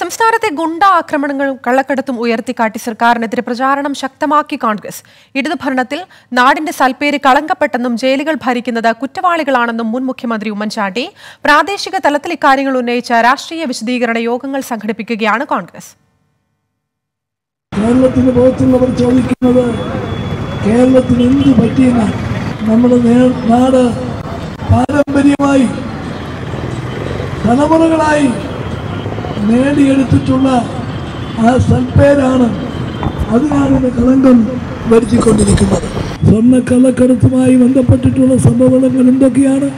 സംസ്ഥാനത്തെ ഗുണ്ട ആക്രമണങ്ങളും കള്ളക്കടത്തും ഉയർത്തിക്കാട്ടി സർക്കാരിനെതിരെ പ്രചാരണം ശക്തമാക്കി കോൺഗ്രസ് ഇടതു ഭരണത്തിൽ നാടിന്റെ സൽപ്പേര് കളങ്കപ്പെട്ടെന്നും ജയിലുകൾ ഭരിക്കുന്നത് കുറ്റവാളികളാണെന്നും മുൻ മുഖ്യമന്ത്രി ഉമ്മൻചാണ്ടി പ്രാദേശിക തലത്തിൽ ഇക്കാര്യങ്ങൾ ഉന്നയിച്ച രാഷ്ട്രീയ വിശദീകരണ യോഗങ്ങൾ സംഘടിപ്പിക്കുകയാണ് കോൺഗ്രസ് കേരളത്തിന് പുറത്തുള്ളവർ ചോദിക്കുന്നത് കേരളത്തിന് എന്ത് പറ്റിയെന്ന് നമ്മുടെ നേ- നാട് പാരമ്പര്യമായി തലമുറകളായി നേടിയെടുത്തിട്ടുള്ള ആ സൽപ്പേരാണ് അതിനാണ് ഇന്ന് കളങ്കം വരുത്തിക്കൊണ്ടിരിക്കുന്നത് സ്വർണ്ണ കള്ളക്കടത്തുമായി ബന്ധപ്പെട്ടിട്ടുള്ള സംഭവങ്ങൾ എന്തൊക്കെയാണ്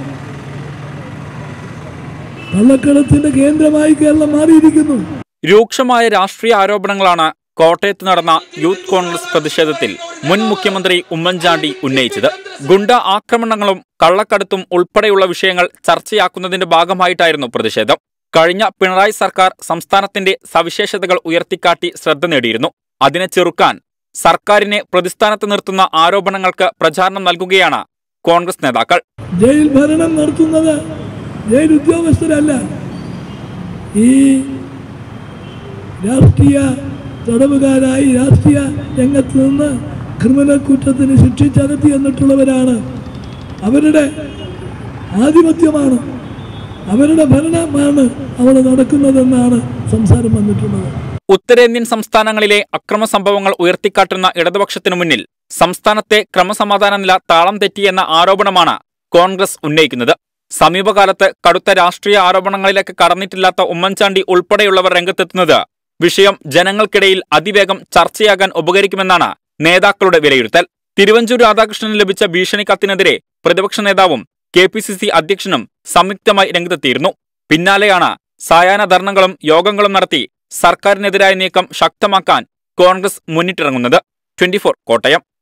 കള്ളക്കടത്തിന്റെ കേന്ദ്രമായി കേരളം മാറിയിരിക്കുന്നു രൂക്ഷമായ രാഷ്ട്രീയ ആരോപണങ്ങളാണ് കോട്ടയത്ത് നടന്ന യൂത്ത് കോൺഗ്രസ് പ്രതിഷേധത്തിൽ മുൻ മുഖ്യമന്ത്രി ഉമ്മൻചാണ്ടി ഉന്നയിച്ചത് ഗുണ്ട ആക്രമണങ്ങളും കള്ളക്കടത്തും ഉൾപ്പെടെയുള്ള വിഷയങ്ങൾ ചർച്ചയാക്കുന്നതിന്റെ ഭാഗമായിട്ടായിരുന്നു പ്രതിഷേധം കഴിഞ്ഞ പിണറായി സർക്കാർ സംസ്ഥാനത്തിന്റെ സവിശേഷതകൾ ഉയർത്തിക്കാട്ടി ശ്രദ്ധ നേടിയിരുന്നു അതിനെ ചെറുക്കാൻ സർക്കാരിനെ പ്രതിസ്ഥാനത്ത് നിർത്തുന്ന ആരോപണങ്ങൾക്ക് പ്രചാരണം നൽകുകയാണ് കോൺഗ്രസ് നേതാക്കൾ ജയിൽ ഭരണം നടത്തുന്നത് ജയിൽ ഉദ്യോഗസ്ഥരല്ല ഈ രാഷ്ട്രീയ തടവുകാരായി രാഷ്ട്രീയ രംഗത്ത് നിന്ന് ക്രിമിനൽ കുറ്റത്തിന് ശിക്ഷിച്ചകത്തി എന്നിട്ടുള്ളവരാണ് അവരുടെ ആധിപത്യമാണ് അവരുടെ ഭരണമാണ് അവിടെ നടക്കുന്നതെന്നാണ് സംസാരം വന്നിട്ടുള്ളത് ഉത്തരേന്ത്യൻ സംസ്ഥാനങ്ങളിലെ അക്രമ സംഭവങ്ങൾ ഉയർത്തിക്കാട്ടുന്ന ഇടതുപക്ഷത്തിനു മുന്നിൽ സംസ്ഥാനത്തെ ക്രമസമാധാന നില താളം തെറ്റിയെന്ന ആരോപണമാണ് കോൺഗ്രസ് ഉന്നയിക്കുന്നത് സമീപകാലത്ത് കടുത്ത രാഷ്ട്രീയ ആരോപണങ്ങളിലേക്ക് കടന്നിട്ടില്ലാത്ത ഉമ്മൻചാണ്ടി ഉൾപ്പെടെയുള്ളവർ രംഗത്തെത്തുന്നത് വിഷയം ജനങ്ങൾക്കിടയിൽ അതിവേഗം ചർച്ചയാകാൻ ഉപകരിക്കുമെന്നാണ് നേതാക്കളുടെ വിലയിരുത്തൽ തിരുവഞ്ചൂർ രാധാകൃഷ്ണന് ലഭിച്ച ഭീഷണി കത്തിനെതിരെ പ്രതിപക്ഷ നേതാവും കെ പി സി സി അധ്യക്ഷനും സംയുക്തമായി രംഗത്തെത്തിയിരുന്നു പിന്നാലെയാണ് സായാഹ്ന ധർണകളും യോഗങ്ങളും നടത്തി സർക്കാരിനെതിരായ നീക്കം ശക്തമാക്കാൻ കോൺഗ്രസ് മുന്നിട്ടിറങ്ങുന്നത് ട്വന്റി കോട്ടയം